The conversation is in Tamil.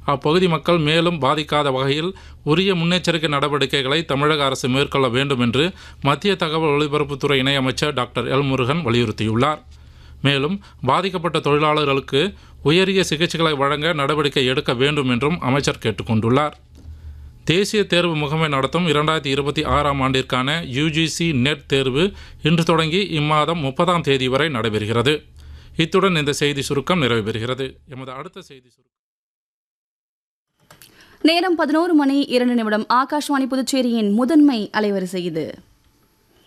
அப்பகுதி மக்கள் மேலும் பாதிக்காத வகையில் உரிய முன்னெச்சரிக்கை நடவடிக்கைகளை தமிழக அரசு மேற்கொள்ள வேண்டும் என்று மத்திய தகவல் ஒலிபரப்புத்துறை இணையமைச்சர் டாக்டர் எல் முருகன் வலியுறுத்தியுள்ளார் மேலும் பாதிக்கப்பட்ட தொழிலாளர்களுக்கு உயரிய சிகிச்சைகளை வழங்க நடவடிக்கை எடுக்க வேண்டும் என்றும் அமைச்சர் கேட்டுக்கொண்டுள்ளார் தேசிய தேர்வு முகமை நடத்தும் இரண்டாயிரத்தி இருபத்தி ஆறாம் ஆண்டிற்கான யுஜிசி நெட் தேர்வு இன்று தொடங்கி இம்மாதம் முப்பதாம் தேதி வரை நடைபெறுகிறது இத்துடன் இந்த செய்தி சுருக்கம் நிறைவு பெறுகிறது எமது அடுத்த செய்தி சுருக்கம் நேரம் பதினோரு மணி இரண்டு நிமிடம் ஆகாஷ்வாணி புதுச்சேரியின் முதன்மை அலைவரிசை இது